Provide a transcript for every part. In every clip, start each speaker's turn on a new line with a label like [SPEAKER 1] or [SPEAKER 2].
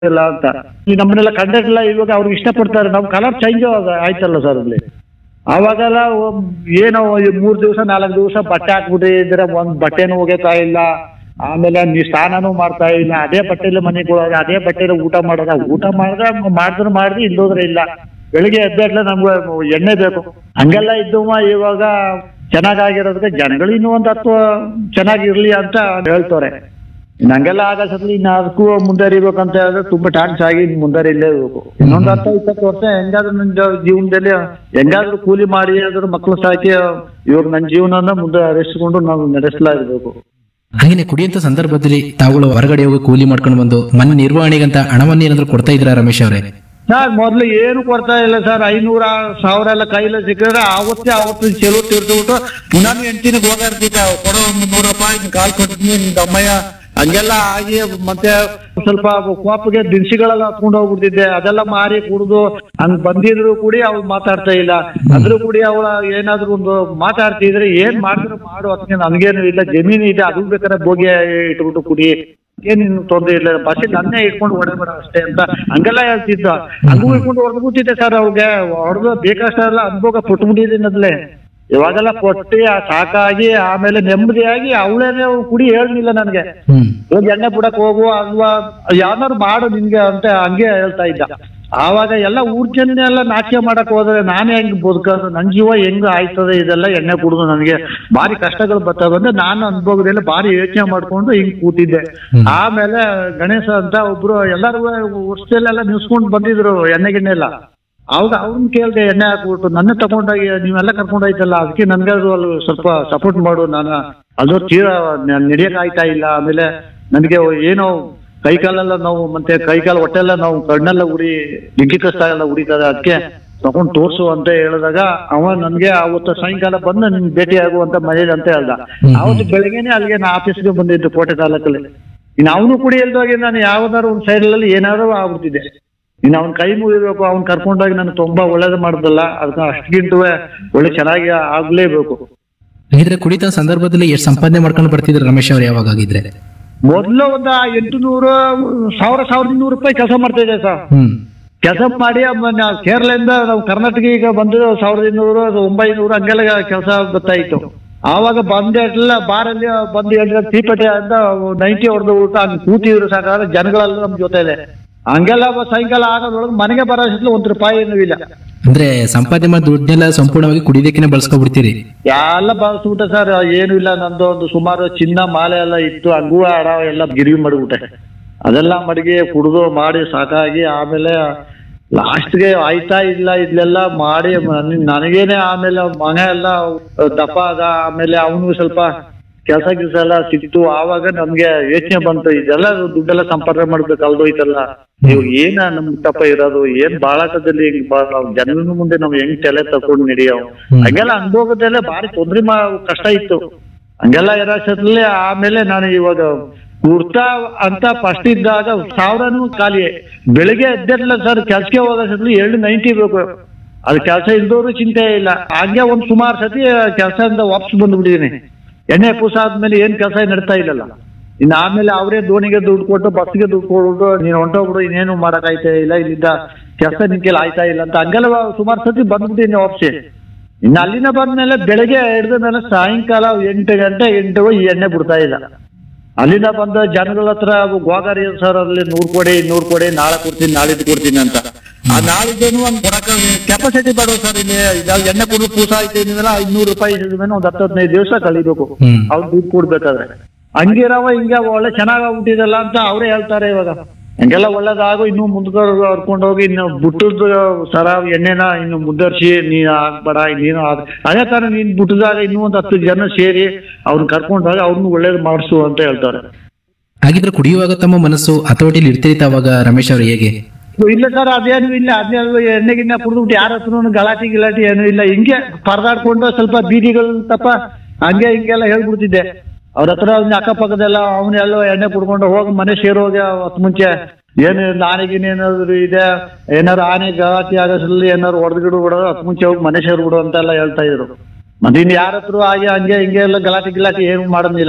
[SPEAKER 1] ಇಲ್ಲ ಅಂತ ಈ ನಮ್ಮನ್ನೆಲ್ಲ ಕಂಡಕ್ಟೆಲ್ಲ ಇವಾಗ ಅವ್ರಿಗೆ ಇಷ್ಟಪಡ್ತಾರೆ ನಮ್ ಕಲರ್ ಚೇಂಜ್ ಆಯ್ತಲ್ಲ ಸರ್ ಅಲ್ಲಿ ಅವಾಗೆಲ್ಲ ಒಬ್- ಏನೋ ಈ ಮೂರ್ ದಿವಸ ನಾಲ್ಕು ದಿವಸ ಬಟ್ಟೆ ಹಾಕ್ಬಿಟ್ಟಿದ್ರೆ ಒಂದ್ ಬಟ್ಟೆನೂ ಒಗೆತಾ ಇಲ್ಲ ಆಮೇಲೆ ನೀ ಸ್ನಾನನೂ ಮಾಡ್ತಾ ಇಲ್ಲ ಅದೇ ಬಟ್ಟೆಲಿ ಮನೆಗೆ ಹೋಗೋದು ಅದೇ ಬಟ್ಟೆಲಿ ಊಟ ಮಾಡೋದ ಊಟ ಮಾಡಿದ್ರೆ ಮಾಡಿದ್ರೆ ಮಾಡಿದ್ರೆ ಇಲ್ಲೋದ್ರೆ ಇಲ್ಲ ಬೆಳಿಗ್ಗೆ ಎದ್ದಾಗ್ಲೇ ನಮ್ಗೆ ಎಣ್ಣೆ ಬೇಕು ಹಂಗೆಲ್ಲ ಇದ್ದವ ಇವಾಗ ಚೆನ್ನಾಗಾಗಿರೋದಕ್ಕೆ ಜನಗಳು ಇನ್ನೂ ಒಂದು ಹತ್ತು ಚೆನ್ನಾಗಿರ್ಲಿ ಅಂತ ಹೇಳ್ತಾರೆ ನಂಗೆಲ್ಲ ಆಗಸತ್ಲಿ ಇನ್ನು ಅದಕ್ಕೂ ಮುಂದರಿಬೇಕಂತ ಹೇಳಿದ್ರೆ ತುಂಬಾ ಟಾನ್ಸ್ ಆಗಿ ಮುಂದರಿಲೇಬೇಕು ಇನ್ನೊಂದು ಹತ್ತು ಇಪ್ಪತ್ತು ವರ್ಷ ಹೆಂಗಾದ್ರೂ ನನ್ನ ಜೀವ- ಜೀವನದಲ್ಲಿ ಹೆಂಗಾದ್ರೂ ಕೂಲಿ ಮಾಡಿ ಆದ್ರೂ ಮಕ್ಕಳು ಸಾಕಿ ಇವಾಗ ನನ್ನ ಜೀವನನ ಮುಂದೆ ಹರಿಸ್ಕೊಂಡು ನಾವು ನಡೆಸ್ಲಾ ಇರ್ಬೇಕು
[SPEAKER 2] ಹಾಗೇನೆ ಕುಡಿಯಂತ ಸಂದರ್ಭದಲ್ಲಿ ತಾವುಗಳು ಹೊರಗಡೆ ಹೋಗಿ ಕೂಲಿ ಮಾಡ್ಕೊಂಡು ಬಂದು ಮನೆ ನಿರ್ವಹಣೆಗಂತ ಹಣವನ್ನ ಏನಾದ್ರು ಕೊಡ್ತಾ ಇದ್ರ ರಮೇಶ್ ಅವರೇ
[SPEAKER 1] ಸರ್ ಮೊದ್ಲು ಏನು ಕೊಡ್ತಾ ಇಲ್ಲ ಸರ್ ಐನೂರ ಸಾವಿರ ಎಲ್ಲ ಕೈಲ ಸಿಕ್ಕಿದ್ರೆ ಆವತ್ತೇ ಅವತ್ತು ಚೆಲುವು ತೀರ್ಸ್ಬಿಟ್ಟು ಪುನಃ ಹೆಂಡತಿನಿಗೆ ಹೋಗಿರ್ತಿದ್ದೆ ಕೊಡೋ ಒಂದು ಮುನ್ನೂರು ರೂಪಾಯಿ ನೀನ್ ಕಾಲ್ ಕೊಡ್ತೀನಿ ನಿನ್ ಅಮ್ಮಯ್ಯ ಹಂಗೆಲ್ಲ ಆಗಿ ಮತ್ತೆ ಸ್ವಲ್ಪ ಕೋಪಿಗೆ ದಿನಸಿಗಳೆಲ್ಲ ಹತ್ಕೊಂಡು ಹೋಗ್ಬಿಡ್ತಿದ್ದೆ ಅದೆಲ್ಲ ಮಾರಿ ಕುಡಿದು ಹಂಗ್ ಬಂದಿದ್ರು ಕೂಡಿ ಅವ್ಳು ಮಾತಾಡ್ತಾ ಇಲ್ಲ ಅದ್ರ ಕೂಡಿ ಅವಳ ಏನಾದ್ರು ಒಂದು ಮಾತಾಡ್ತಿದ್ರೆ ಏನ್ ಮಾಡಿದ್ರು ಮಾಡು ಅದಕ್ಕೆ ನನ್ಗೇನು ಇಲ್ಲ ಜಮೀನು ಇದೆ ಅದು ಬೇಕಾದ್ರೆ ಬೋಗಿ ಇಟ್ಬಿಟ್ಟು ಕುಡಿ ಏನೇನು ತೊಂದ್ರೆ ಇಲ್ಲ ಬಸ್ಸಿ ನನ್ನೇ ಇಟ್ಕೊಂಡು ಹೊಡೆಬೇಡ ಅಷ್ಟೇ ಅಂತ ಹಂಗೆಲ್ಲ ಹೇಳ್ತಿದ್ದ ಹಂಗೂ ಇಟ್ಕೊಂಡು ಹೊಡೆದು ಬಿಟ್ಟಿದ್ದೆ ಸರ್ ಅವ್ರಿಗೆ ಹೊಡೆದು ಬೇಕಷ್ಟೆಲ್ಲ ಅನುಭವ ಪುಟ್ಬಿಟ್ಟಿದ್ದೀನಿ ಅದ್ಲೆ ಇವಾಗೆಲ್ಲ ಕೊಟ್ಟಿ ಆ ಸಾಕಾಗಿ ಆಮೇಲೆ ನೆಮ್ಮದಿಯಾಗಿ ಅವಳೇನೆ ಕುಡಿ ಹೇಳಲಿಲ್ಲ ನನಗೆ
[SPEAKER 2] ಹ್ಮ್
[SPEAKER 1] ಹೋಗಿ ಎಣ್ಣೆ ಬಿಡಕ್ ಹೋಗು ಅಲ್ವಾ ಯಾವ್ದಾರು ಮಾಡು ನಿನ್ಗೆ ಅಂತ ಹಂಗೆ ಹೇಳ್ತಾ ಇದ್ದ ಆವಾಗ ಎಲ್ಲ ಊರ್ ಜನ ಎಲ್ಲ ನಾಟ್ಯ ಮಾಡಕ್ ಹೋದ್ರೆ ನಾನೇ ಹೆಂಗ್ ಬದುಕೋದು ನನ್ ಜೀವ ಹೆಂಗ್ ಆಯ್ತದೆ ಇದೆಲ್ಲ ಎಣ್ಣೆ ಕುಡಿದು ನನಗೆ ಭಾರಿ ಕಷ್ಟಗಳು ಬರ್ತಾವೆ ಅಂದ್ರೆ ನಾನು ಅನುಭವದಲ್ಲಿ ಭಾರಿ ಯೋಚನೆ ಮಾಡ್ಕೊಂಡು ಹಿಂಗ್ ಕೂತಿದ್ದೆ ಆಮೇಲೆ ಗಣೇಶ ಅಂತ ಒಬ್ರು ಎಲ್ಲರೂ ವರ್ಷದಲ್ಲೆಲ್ಲ ನಿಲ್ಸ್ಕೊಂಡ್ ಬಂದಿದ್ರು ಎಣ್ಣೆ ಗಿಣ್ಣೆ ಎಲ್ಲ ಅವಾಗ ಅವ್ರನ್ನ ಕೇಳ್ದೆ ಎಣ್ಣೆ ಹಾಕ್ಬಿಟ್ಟು ನನ್ನ ತಗೊಂಡೋಗಿ ನೀವೆಲ್ಲ ಕರ್ಕೊಂಡು ಹೋಯ್ತಲ್ಲ ಅದಕ್ಕೆ ನನ್ಗೆ ಅದು ಅಲ್ಲಿ ಸ್ವಲ್ಪ ಸಪೋರ್ಟ್ ಮಾಡು ನಾನು ಅದು ತೀರಾ ನಡೆಯಕ್ ಆಯ್ತಾ ಇಲ್ಲ ಆಮೇಲೆ ನನಗೆ ಏನೋ ಕೈ ಕಾಲೆಲ್ಲ ನೋವು ಮತ್ತೆ ಕೈ ಕಾಲು ಹೊಟ್ಟೆಲ್ಲ ನಾವು ಕಣ್ಣೆಲ್ಲ ಉರಿ ಬೆಂಕಿ ಕಷ್ಟ ಎಲ್ಲ ಉರಿತದೆ ಅದಕ್ಕೆ ತಗೊಂಡ್ ತೋರ್ಸು ಅಂತ ಹೇಳಿದಾಗ ಅವ ನನ್ಗೆ ಅವತ್ತು ಸಾಯಂಕಾಲ ಬಂದು ನಿನ್ ಭೇಟಿ ಆಗುವಂತ ಮನೇಲಿ ಅಂತ ಹೇಳ್ದ ಅವತ್ತು ಬೆಳಗ್ಗೆನೆ ಅಲ್ಲಿಗೆ ನಾ ಆಫೀಸ್ಗೆ ಬಂದಿದ್ದು ಕೋಟೆ ತಾಲೂಕಲ್ಲಿ ಇನ್ನು ಅವನು ಕುಡಿ ಇಲ್ದೋಗಿ ನಾನು ಯಾವ್ದಾದ್ರು ಒಂದು ಸೈಡಲ್ಲಿ ಏನಾದ್ರು ಆಗ್ಬಿಡ್ತಿದ್ದೆ ಇನ್ನು ಅವ್ನ ಕೈ ಮುಗಿಬೇಕು ಅವ್ನ್ ಕರ್ಕೊಂಡೋಗಿ ನಾನು ತುಂಬಾ ಒಳ್ಳೇದು ಮಾಡ್ದಲ್ಲ ಅದಕ್ಕೆ ಅಷ್ಟಿಗಿಂತೂ ಒಳ್ಳೆ ಚೆನ್ನಾಗಿ ಆಗ್ಲೇಬೇಕು
[SPEAKER 2] ಹಾಗಿದ್ರೆ ಕುಡಿತ ಸಂದರ್ಭದಲ್ಲಿ ಎಷ್ಟು ಸಂಪಾದನೆ ಮಾಡ್ಕೊಂಡು ಬರ್ತಿದ್ರು ರಮೇಶ್ ಅವ್ರು ಯಾವಾಗ ಆಗಿದ್ರೆ
[SPEAKER 1] ಮೊದ್ಲು ಒಂದ ಎಂಟು ನೂರು ಸಾವಿರ ಸಾವಿರದ ಇನ್ನೂರು ರೂಪಾಯಿ ಕೆಲಸ ಮಾಡ್ತಾ ಇದ್ದೆ ಸರ್
[SPEAKER 2] ಹ್ಮ್
[SPEAKER 1] ಕೆಲಸ ಮಾಡಿ ಆಮೇಲೆ ಕೇರಳದಿಂದ ನಾವು ಕರ್ನಾಟಕ ಈಗ ಬಂದು ಸಾವಿರದ ಇನ್ನೂರು ಅದು ಒಂಬೈನೂರು ಹಂಗೆಲ್ಲ ಕೆಲಸ ಬರ್ತಾ ಇತ್ತು ಆವಾಗ ಬಂದೆಲ್ಲ ಬಾರಲ್ಲಿ ಬಂದು ಹೇಳಿದ್ರೆ ತೀಪಟೆ ಅಂತ ನೈಂಟಿ ಹೊಡೆದು ಊಟ ಹಂಗೆ ಕೂತಿದ್ರು ಸಾಕಾದ್ರೆ ಜನಗಳೆಲ್ಲ ನಮ್ ಜೊತೆ ಇದೆ ಹಂಗೆಲ್ಲ ಸಾಯಂಕಾಲ ಆಗೋದ್ರೊಳಗೆ ಮನೆಗೆ ಬರೋ ಅಷ್ಟರಲ್ಲಿ ಒಂದ್ ರೂಪಾಯಿ ಏನೂ ಇಲ್ಲ
[SPEAKER 2] ಅಂದ್ರೆ ಸಂಪಾದನೆ ಮಾಡಿ ದುಡ್ಡನ್ನೆಲ್ಲ ಸಂಪೂರ್ಣವಾಗಿ ಕುಡಿದಕ್ಕಿನೇ ಬಳಸ್ಕೊಬಿಡ್ತೀರಿ
[SPEAKER 1] ಎಲ್ಲ ಬಳಸ್ಬಿಟ್ಟೆ ಸರ್ ಏನು ಇಲ್ಲ ನಂದು ಒಂದು ಸುಮಾರು ಚಿನ್ನ ಮಾಲೆ ಎಲ್ಲ ಇತ್ತು ಹಂಗೂ ಹಣ ಎಲ್ಲ ಗಿರಿವಿ ಮಾಡಿಬಿಟ್ಟೆ ಅದೆಲ್ಲ ಮಡಿಗೆ ಕುಡಿದು ಮಾಡಿ ಸಾಕಾಗಿ ಆಮೇಲೆ ಲಾಸ್ಟ್ಗೆ ಆಯ್ತಾ ಇಲ್ಲ ಇಲ್ಲೆಲ್ಲ ಮಾಡಿ ನನ್- ನನಗೇನೆ ಆಮೇಲೆ ಮಗ ಎಲ್ಲ ದಪ್ಪ ಆದ ಆಮೇಲೆ ಅವನು ಸ್ವಲ್ಪ ಕೆಲಸ ಗಿಲ್ಸ ಎಲ್ಲ ಸಿಕ್ತು ಆವಾಗ ನಮ್ಗೆ ಯೋಚನೆ ಬಂತು ಇದೆಲ್ಲ ದುಡ್ಡೆಲ್ಲ ಸಂಪಾದನೆ ಮಾಡ್ಬೇಕು ಅಲ್ದೋಯ್ತಲ್ಲ ನೀವು ಏನ ನಮ್ ತಪ್ಪ ಇರೋದು ಏನ್ ಬಾಳಾಟದಲ್ಲಿ ಹಿಂಗ್ ಬಾ- ನಾವ್ ಜನರ ಮುಂದೆ ನಾವ್ ಹೆಂಗ್ ತಲೆ ತಕೊಂಡ್ ನಡೆಯೋ ಹಂಗೆಲ್ಲ ಅನುಭವದಲ್ಲೇ ಭಾರಿ ತೊಂದ್ರೆ ಮಾ ಕಷ್ಟ ಇತ್ತು ಹಂಗೆಲ್ಲ ಇರೋಷ್ಟರಲ್ಲಿ ಆಮೇಲೆ ನಾನು ಇವಾಗ ಕುರ್ತಾ ಅಂತ ಫಸ್ಟ್ ಇದ್ದಾಗ ಸಾವಿರನೂ ಖಾಲಿ ಬೆಳಿಗ್ಗೆ ಎದ್ದಿರ್ಲಿಲ್ಲ ಸರ್ ಕೆಲ್ಸಕ್ಕೆ ಹೋಗೋಷ್ಟರಲ್ಲಿ ಎರಡು ನೈಂಟಿ ಬೇಕು ಅದು ಕೆಲಸ ಇಲ್ದೋರು ಚಿಂತೆ ಇಲ್ಲ ಹಂಗೆ ಒಂದ್ ಸುಮಾರು ಸತಿ ಕೆಲಸದಿಂದ ವಾಪಸ್ ಬಂದ್ಬಿಟ್ಟಿದೀನಿ ಎಣ್ಣೆ ಪೂಸ ಆದ್ಮೇಲೆ ಏನ್ ಕೆಲಸ ನಡೀತಾ ಇಲ್ಲಲ್ಲ ಇನ್ನು ಆಮೇಲೆ ಅವರೇ ದೋಣಿಗೆ ದುಡ್ಡು ಕೊಟ್ಟು ಬಸ್ಗೆ ದುಡ್ಡು ಕೊಟ್ಟು ನೀನು ಹೊಂಟೋಗ್ಬಿಡು ಇನ್ನೇನು ಮಾಡಕ್ ಆಯ್ತಾ ಇಲ್ಲ ಇಲ್ಲಿಂದ ಕೆಲಸ ನಿನ್ ಕೈಲಿ ಆಯ್ತಾ ಇಲ್ಲ ಅಂತ ಹಂಗೆಲ್ಲ ಸುಮಾರು ಸತಿ ಬಂದ್ಬಿಟ್ಟಿನಿ ವಾಪಸ್ಸಿ ಇನ್ನು ಅಲ್ಲಿಂದ ಬಂದ್ಮೇಲೆ ಬೆಳಗ್ಗೆ ಹಿಡಿದ ಮೇಲೆ ಸಾಯಂಕಾಲ ಎಂಟು ಗಂಟೆ ಎಂಟು ಈ ಎಣ್ಣೆ ಬಿಡ್ತಾ ಇಲ್ಲ ಅಲ್ಲಿಂದ ಬಂದ ಜನಗಳ ಹತ್ರ ಗೋಗಾರಿ ಸರ್ ಅಲ್ಲಿ ನೂರ್ ಕೊಡಿ ಇನ್ನೂರು ಕೊಡಿ ನಾಳೆ ಕೊಡ್ತೀನಿ ನಾಳಿದ್ದು ಕೊಡ್ತೀನಿ ಅಂತ ಆ ನಾಳಿದ್ದೇನು ಒಂದ್ ಕೊಡಕ ಕೆಪಾಸಿಟಿ ಬೇಡ ಸರ್ ಇಲ್ಲಿ ಇದಾವ್ ಎಣ್ಣೆ ಕುಡಿದು ಪೂಸ ಆಯ್ತು ನೀವೆಲ್ಲ ಐನೂರು ರೂಪಾಯಿ ಮೇಲೆ ಒಂದ್ ಹತ್ತು ಹದಿನೈದು ದಿವಸ ಕಳಿಬೇಕು
[SPEAKER 2] ಹ್ಮ್.
[SPEAKER 1] ಅವ್ರು ದುಡ್ಡು ಕೊಡ್ಬೇಕಾದ್ರೆ ಹಂಗಿರವ ಹಿಂಗ ಒಳ್ಳೆ ಚೆನ್ನಾಗಾಗ್ಬಿಟ್ಟಿದಲ್ಲ ಅಂತ ಅವರೇ ಹೇಳ್ತಾರೆ ಇವಾಗ ಹಂಗೆಲ್ಲ ಒಳ್ಳೇದಾಗು ಇನ್ನು ಮುಂದ್ಕೊಂಡು ಹರ್ಕೊಂಡು ಹೋಗಿ ಇನ್ನು ಬುಟ್ಟದ ಸರ ಎಣ್ಣೆನ ಇನ್ನು ಮುಂದರ್ಸಿ ನೀನ್ ಆಗ್ಬೇಡ ನೀನು ಆಗ್- ಅದೇ ತರ ನೀನ್ ಬುಟ್ಟದಾಗ ಇನ್ನೂ ಒಂದ್ ಹತ್ತು ಜನ ಸೇರಿ ಅವ್ರನ್ನ ಕರ್ಕೊಂಡಾಗ ಅವ್ರನ್ನ ಒಳ್ಳೇದು ಮಾಡಿಸು ಅಂತ ಹೇಳ್ತಾರೆ
[SPEAKER 2] ಹಾಗಿದ್ರೆ ಕುಡಿಯುವಾಗ ತಮ್ಮ ಮನಸ್ಸು ಹತೋಟಿಲಿ ಇರ್ತಿತ್ತು ಅವಾಗ ರಮೇಶ್ ಅವ್ರು ಹೇಗೆ
[SPEAKER 1] ಇಲ್ಲ ಸರ್ ಅದೇನು ಇಲ್ಲ ಅದೇನು ಎಣ್ಣೆ ಗಿಣ್ಣೆ ಕುಡಿದ್ಬಿಟ್ಟು ಯಾರ ಹತ್ರನು ಗಲಾಟೆ ಗಿಲಾಟಿ ಏನು ಇಲ್ಲ ಹಿಂಗೆ ಪರದಾಡ್ಕೊಂಡು ಸ್ವಲ್ಪ ಬೀದಿಗಳು ತಪ್ಪ ಹಂಗೆ ಹಿಂಗೆಲ್ಲ ಹೇಳ್ಬಿಡ್ತಿದ್ದೆ ಅವ್ರ ಹತ್ರ ಅವ್ನ ಅಕ್ಕಪಕ್ಕದೆಲ್ಲ ಅವನ್ನೆಲ್ಲ ಎಣ್ಣೆ ಕುಡ್ಕೊಂಡು ಹೋಗಿ ಮನೆ ಸೇರೋಗಿ ಹೊತ್ತು ಮುಂಚೆ ಏನು ನಾನೆಗಿನ ಏನಾದ್ರು ಇದೆ ಏನಾದ್ರು ಆನೆ ಗಲಾಟೆ ಆಗೋದ್ರಲ್ಲಿ ಏನಾದ್ರು ಹೊಡೆದ್ಗಿಡು ಬಿಡೋದು ಹತ್ತು ಮುಂಚೆ ಹೋಗಿ ಮನೆ ಸೇರ್ಬಿಡು ಅಂತೆಲ್ಲ ಹೇಳ್ತಾ ಇದ್ರು ಮತ್ತೆ ಇನ್ ಯಾರ ಹತ್ರ ಹಾಗೆ ಹಂಗೆ ಹಿಂಗೆ ಎಲ್ಲ ಗಲಾಟೆ ಗಿಲಾಟೆ ಏನು ಮಾಡೋದಿಲ್ಲ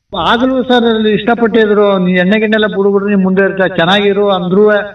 [SPEAKER 1] ಆಗಲೂ ಸರ್ ಅಲ್ಲಿ ಇಷ್ಟಪಟ್ಟಿದ್ರು ನೀ ಎಣ್ಣೆ ಗಿಣ್ಣೆಲ್ಲ ಬಿಡ್ಬಿಡ್ರಿ ನೀ ಮುಂದೆ ಇರ್ತಾ ಚೆನ್ನಾಗಿರು ಅಂದ್ರೂ